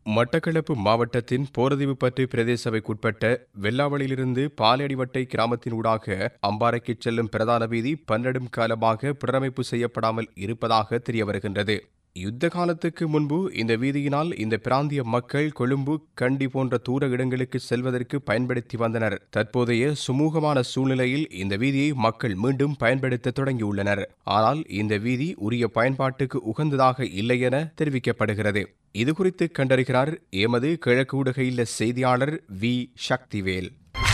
மட்டக்களப்பு மாவட்டத்தின் போரதீவு பற்று பிரதேச சபைக்குட்பட்ட வெள்ளாவளியிலிருந்து பாலடிவட்டை கிராமத்தின் ஊடாக அம்பாறைக்கு செல்லும் பிரதான வீதி பன்னெடும் காலமாக புனரமைப்பு செய்யப்படாமல் இருப்பதாக தெரிய வருகின்றது யுத்த காலத்துக்கு முன்பு இந்த வீதியினால் இந்த பிராந்திய மக்கள் கொழும்பு கண்டி போன்ற தூர இடங்களுக்கு செல்வதற்கு பயன்படுத்தி வந்தனர் தற்போதைய சுமூகமான சூழ்நிலையில் இந்த வீதியை மக்கள் மீண்டும் பயன்படுத்த தொடங்கியுள்ளனர் ஆனால் இந்த வீதி உரிய பயன்பாட்டுக்கு உகந்ததாக இல்லை என தெரிவிக்கப்படுகிறது இதுகுறித்து கண்டறிகிறார் எமது கிழக்கு ஊடக இல்ல செய்தியாளர் வி சக்திவேல்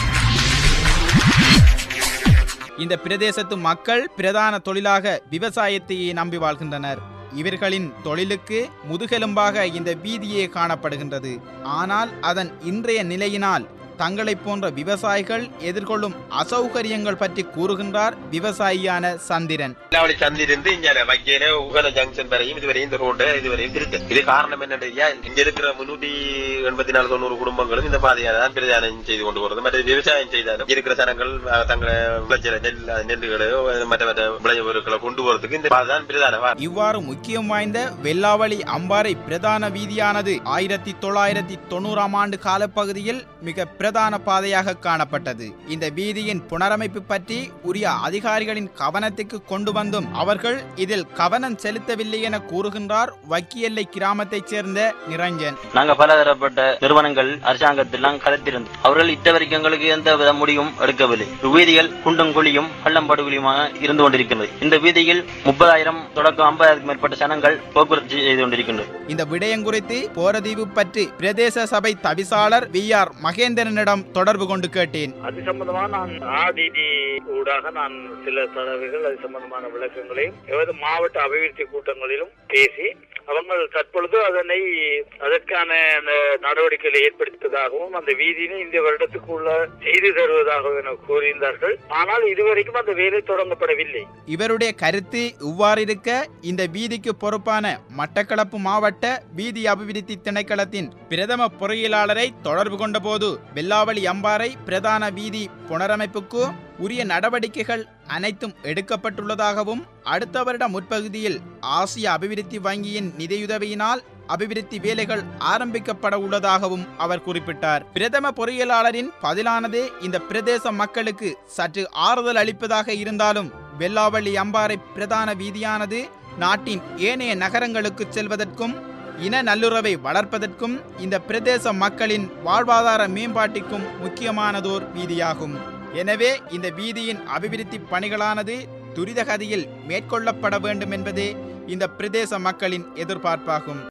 இந்த பிரதேசத்து மக்கள் பிரதான தொழிலாக விவசாயத்தையே நம்பி வாழ்கின்றனர் இவர்களின் தொழிலுக்கு முதுகெலும்பாக இந்த வீதியே காணப்படுகின்றது ஆனால் அதன் இன்றைய நிலையினால் தங்களைப் போன்ற விவசாயிகள் எதிர்கொள்ளும் அசௌகரியங்கள் பற்றி கூறுகின்றார் விவசாயியான சந்திரன் எல்லாவழி சந்திலிருந்து இங்க வைக்கிற உகன ஜங்ஷன் வரையும் இதுவரையும் இந்த ரோடு இதுவரையும் இருக்கு இது காரணம் என்னன்னா இங்க இருக்கிற முன்னூத்தி எண்பத்தி நாலு தொண்ணூறு குடும்பங்களும் இந்த பாதையால தான் பிரதானம் செய்து கொண்டு வருது மற்ற விவசாயம் செய்தாலும் இருக்கிற ஜனங்கள் அஹ், தங்களை விளைச்சல நெல் நெல்லுகளை மற்ற மற்ற விளைய பொருட்களை கொண்டு வரதுக்கு இந்த பாதை தான் பிரதான இவ்வாறு முக்கியம் வாய்ந்த வெள்ளாவளி அம்பாறை பிரதான வீதியானது ஆயிரத்தி தொள்ளாயிரத்தி தொண்ணூறாம் ஆண்டு காலப்பகுதியில் மிக பிரதான பாதையாக காணப்பட்டது இந்த வீதியின் புனரமைப்பு பற்றி உரிய அதிகாரிகளின் கவனத்துக்கு கொண்டு வந்தும் அவர்கள் இதில் கவனம் செலுத்தவில்லை என கூறுகின்றார் வக்கியெல்லை கிராமத்தைச் சேர்ந்த நிரஞ்சன் நாங்க பலதரப்பட்ட நிறுவனங்கள் அரசாங்கத்திலாம் கலத்திருந்தோம் அவர்கள் இத்தவரைக்கும் எங்களுக்கு எந்த வித முடிவும் எடுக்கவில்லை வீதிகள் குண்டும் குழியும் பள்ளம் படுகுழியுமாக இருந்து கொண்டிருக்கின்றது இந்த வீதியில் முப்பதாயிரம் தொடக்கம் ஐம்பதாயிரத்துக்கு மேற்பட்ட சனங்கள் போக்குவரத்து செய்து கொண்டிருக்கின்றது இந்த விடயம் குறித்து போரதீவு பற்றி பிரதேச சபை தவிசாளர் வி ஆர் மகேந்திரனிடம் தொடர்பு கொண்டு கேட்டேன் அது சம்பந்தமா நான் ஆர்டிடி ஊடாக நான் சில தடவைகள் அது சம்பந்தமான விளக்கங்களையும் எவது மாவட்ட அபிவிருத்தி கூட்டங்களிலும் பேசி அவங்க தற்பொழுது அதனை அதற்கான அந்த நடவடிக்கைகளை ஏற்படுத்ததாகவும் அந்த வீதியினை இந்த வருடத்துக்குள்ள செய்து தருவதாகவும் என கூறியிருந்தார்கள் ஆனால் இதுவரைக்கும் அந்த வேலை தொடங்கப்படவில்லை இவருடைய கருத்து இவ்வாறு இருக்க இந்த வீதிக்கு பொறுப்பான மட்டக்களப்பு மாவட்ட வீதி அபிவிருத்தி திணைக்களத்தின் பிரதம பொறியியலாளரை தொடர்பு கொண்டபோது வெள்ளாவளி அம்பாறை பிரதான வீதி புனரமைப்புக்கு உரிய நடவடிக்கைகள் அனைத்தும் எடுக்கப்பட்டுள்ளதாகவும் அடுத்த வருட முற்பகுதியில் ஆசிய அபிவிருத்தி வங்கியின் நிதியுதவியினால் அபிவிருத்தி வேலைகள் ஆரம்பிக்கப்பட உள்ளதாகவும் அவர் குறிப்பிட்டார் பிரதம பொறியியலாளரின் பதிலானது இந்த பிரதேச மக்களுக்கு சற்று ஆறுதல் அளிப்பதாக இருந்தாலும் வெள்ளாவள்ளி அம்பாறை பிரதான வீதியானது நாட்டின் ஏனைய நகரங்களுக்கு செல்வதற்கும் இன நல்லுறவை வளர்ப்பதற்கும் இந்த பிரதேச மக்களின் வாழ்வாதார மேம்பாட்டிற்கும் முக்கியமானதோர் வீதியாகும் எனவே இந்த வீதியின் அபிவிருத்தி பணிகளானது துரிதகதியில் மேற்கொள்ளப்பட வேண்டும் என்பதே இந்த பிரதேச மக்களின் எதிர்பார்ப்பாகும்